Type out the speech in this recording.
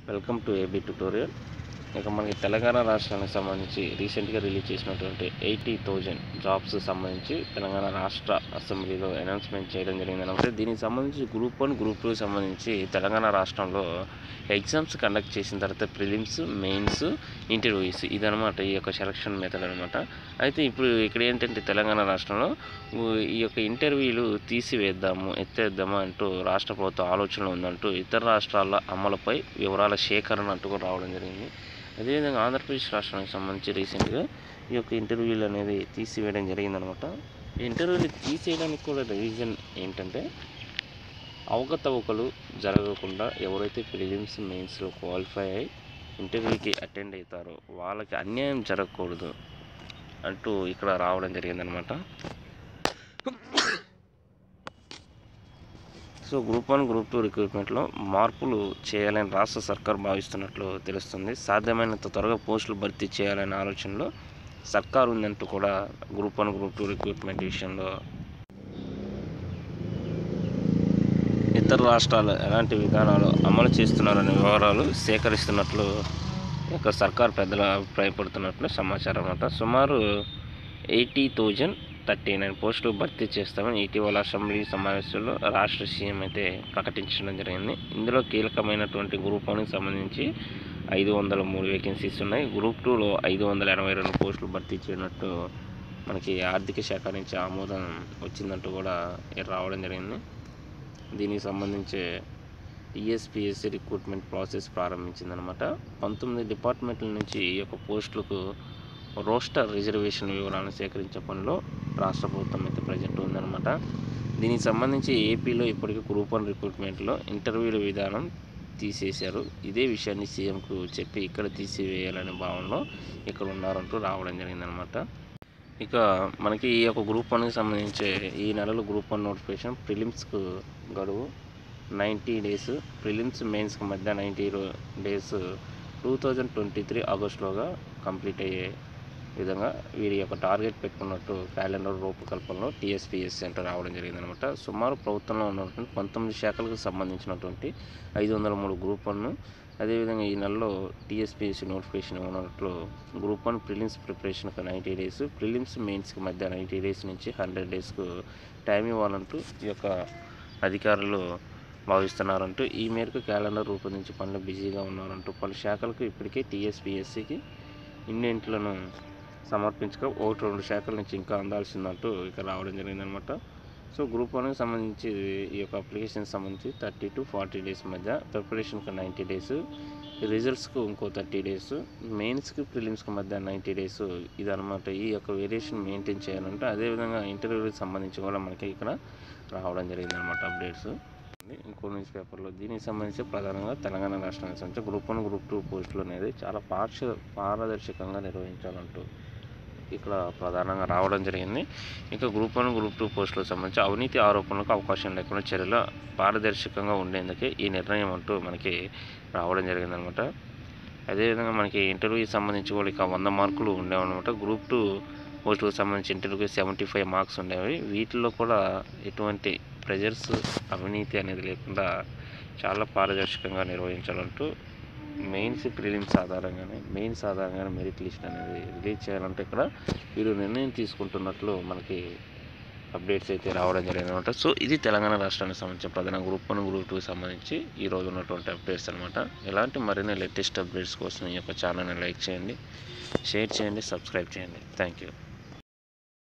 welcome to AB tutorial ఇక మనకి తెలంగాణ రాష్ట్రానికి సంబంధించి రీసెంట్గా రిలీజ్ చేసినటువంటి ఎయిటీ థౌజండ్ జాబ్స్ సంబంధించి తెలంగాణ రాష్ట్ర అసెంబ్లీలో అనౌన్స్మెంట్ చేయడం జరిగింది అనమాట దీనికి సంబంధించి గ్రూప్ వన్ గ్రూప్ టూ సంబంధించి తెలంగాణ రాష్ట్రంలో ఎగ్జామ్స్ కండక్ట్ చేసిన తర్వాత ప్రిలిమ్స్ మెయిన్స్ ఇంటర్వ్యూస్ ఇదనమాట ఈ యొక్క సెలక్షన్ మెథడ్ అనమాట అయితే ఇప్పుడు ఇక్కడ ఏంటంటే తెలంగాణ రాష్ట్రంలో ఊ- ఈ యొక్క ఇంటర్వ్యూలు తీసివేద్దాము ఎత్తేద్దాము అంటూ రాష్ట్ర ప్రభుత్వం ఆలోచన ఉందంటూ ఇతర రాష్ట్రాల అమలుపై వివరాల సేకరణ అంటూ కూడా రావడం జరిగింది అదేవిధంగా ఆంధ్రప్రదేశ్ రాష్ట్రానికి సంబంధించి రీసెంట్గా ఈ యొక్క ఇంటర్వ్యూలు అనేది తీసివేయడం జరిగిందనమాట ఈ ఇంటర్వ్యూలు తీసేయడానికి కూడా రీజన్ ఏంటంటే అవకతవకలు జరగకుండా ఎవరైతే ప్రిలిమ్స్ మెయిన్స్లో క్వాలిఫై అయ్యి ఇంటర్వ్యూకి అటెండ్ అవుతారో వాళ్ళకి అన్యాయం జరగకూడదు అంటూ ఇక్కడ రావడం జరిగిందనమాట so group one group two రిక్రూట్మెంట్లో మార్పులు చేయాలని రాష్ట్ర సర్కార్ భావిస్తున్నట్లు తెలుస్తుంది సాధ్యమైనంత త్వరగా పోస్టులు భర్తీ చేయాలనే ఆలోచనలో సర్కార్ ఉందంటూ కూడా group one group two recruitment విషయంలో ఇతర రాష్ట్రాలు ఎలాంటి విధానాలు అమలు చేస్తున్నారనే వివరాలు సేకరిస్తున్నట్లు ఈ యొక్క సర్కార్ పెద్దలు అభిప్రాయపడుతున్నట్లు సమాచారం అన్నమాట సుమారు ఎయిటీ థౌజండ్ థర్టీ నైన్ పోస్టులు భర్తీ చేస్తామని ఇటీవల అసెంబ్లీ సమావేశంలో రాష్ట్ర సీఎం అయితే ప్రకటించడం జరిగింది ఇందులో కీలకమైనటువంటి గ్రూప్ వన్కి సంబంధించి ఐదు వందల మూడు వేకెన్సీస్ ఉన్నాయి గ్రూప్ టూలో ఐదు వందల ఎనభై రెండు పోస్టులు భర్తీ చేయనట్టు మనకి ఆర్థిక శాఖ నుంచి ఆమోదం వచ్చిందంటూ కూడా ఇక్కడ రావడం జరిగింది దీనికి సంబంధించి టీఎస్పిఎస్సి రిక్రూట్మెంట్ ప్రాసెస్ ప్రారంభించిందనమాట పంతొమ్మిది డిపార్ట్మెంట్ల నుంచి ఈ యొక్క పోస్టులకు రోస్టర్ రిజర్వేషన్ వివరాలను సేకరించే పనిలో రాష్ట్ర ప్రభుత్వం అయితే ప్రజెంట్ ఉందన్నమాట దీనికి సంబంధించి ఏపీలో ఇప్పటికీ గ్రూప్ వన్ రిక్రూట్మెంట్లో ఇంటర్వ్యూల విధానం తీసేశారు ఇదే విషయాన్ని సీఎంకు చెప్పి ఇక్కడ తీసివేయాలనే భావనలో ఇక్కడ ఉన్నారంటూ రావడం జరిగిందనమాట ఇక మనకి ఈ యొక్క గ్రూప్ వన్కి సంబంధించి ఈ నెలలో గ్రూప్ వన్ నోటిఫికేషన్ ప్రిలిమ్స్కు గడువు నైంటీ డేస్ ప్రిలిమ్స్ మెయిన్స్కి మధ్య ninety days two thousand twenty three ఆగస్టులోగా కంప్లీట్ అయ్యే విధంగా వీరి యొక్క టార్గెట్ పెట్టుకున్నట్టు క్యాలెండర్ రూపకల్పనలో టీఎస్పీఎస్ సెంటర్ రావడం జరిగిందనమాట సుమారు ప్రభుత్వంలో ఉన్నటువంటి పంతొమ్మిది శాఖలకు సంబంధించినటువంటి ఐదు వందల మూడు గ్రూప్ వన్ను అదేవిధంగా ఈ నెలలో టీఎస్పీఎస్సీ నోటిఫికేషన్ ఇవ్వనట్లు గ్రూప్ వన్ ప్రిలిమ్స్ ప్రిపరేషన్కి నైంటీ డేస్ ప్రిలిమ్స్ మెయిన్స్కి మధ్య నైంటీ డేస్ నుంచి హండ్రెడ్ డేస్కు టైం ఇవ్వాలంటూ ఈ యొక్క అధికారులు భావిస్తున్నారంటూ ఈ మేరకు క్యాలెండర్ రూపొందించి పనులు బిజీగా ఉన్నారంటూ పలు శాఖలకు ఇప్పటికే టీఎస్పీఎస్సీకి ఇండెంట్లను సమర్పించక ఒకటి రెండు శాఖల నుంచి ఇంకా అందాల్సిందంటూ ఇక్కడ రావడం జరిగిందనమాట సో గ్రూప్ వన్కి సంబంధించి ఈ యొక్క అప్లికేషన్కి సంబంధించి థర్టీ టు ఫార్టీ డేస్ మధ్య ప్రిపరేషన్కి నైంటీ డేస్ రిజల్ట్స్కు ఇంకో థర్టీ డేస్ మెయిన్స్కి ప్రిలిమ్స్కి మధ్య నైంటీ డేస్ ఇదనమాట ఈ యొక్క వేరియేషన్ మెయింటైన్ చేయాలంటే అదేవిధంగా ఇంటర్వ్యూకి సంబంధించి కూడా మనకి ఇక్కడ రావడం జరిగిందనమాట అప్డేట్స్ ఇంకో న్యూస్ పేపర్లో దీనికి సంబంధించి ప్రధానంగా తెలంగాణ రాష్ట్రానికి సంబంధించి గ్రూప్ వన్ గ్రూప్ టూ పోస్టులు అనేది చాలా పార్ష పారదర్శకంగా నిర్వహించాలంటూ ఇక్కడ ప్రధానంగా రావడం జరిగింది ఇక గ్రూప్ వన్ గ్రూప్ టూ పోస్టులకు సంబంధించి అవినీతి ఆరోపణలకు అవకాశం లేకుండా చర్యలు పారదర్శకంగా ఉండేందుకే ఈ నిర్ణయం అంటూ మనకి రావడం జరిగిందనమాట అదేవిధంగా మనకి ఇంటర్వ్యూకి సంబంధించి కూడా ఇక వంద మార్కులు ఉండేవన్నమాట గ్రూప్ టూ పోస్టులకు సంబంధించి ఇంటర్వ్యూకి సెవెంటీ ఫైవ్ మార్క్స్ ఉండేవి వీటిల్లో కూడా ఎటువంటి ప్రెజర్స్ అవినీతి అనేది లేకుండా చాలా పారదర్శకంగా నిర్వహించాలంటూ మెయిన్స్ ప్రిలిమ్స్ ఆధారంగానే మెయిన్స్ ఆధారంగానే మెరిట్ లిస్ట్ అనేది రిలీజ్ చేయాలంటే ఇక్కడ వీరు నిర్ణయం తీసుకుంటున్నట్లు మనకి అప్డేట్స్ అయితే రావడం జరిగింది అనమాట సో ఇది తెలంగాణ రాష్ట్రానికి సంబంధించిన ప్రధాన గ్రూప్ వన్ గ్రూప్ టూకి సంబంధించి ఈ రోజు ఉన్నటువంటి అప్డేట్స్ అనమాట ఎలాంటి మరిన్ని లేటెస్ట్ అప్డేట్స్ కోసం ఈ యొక్క ఛానల్ని లైక్ చేయండి షేర్ చేయండి సబ్స్క్రైబ్ చేయండి థ్యాంక్ యూ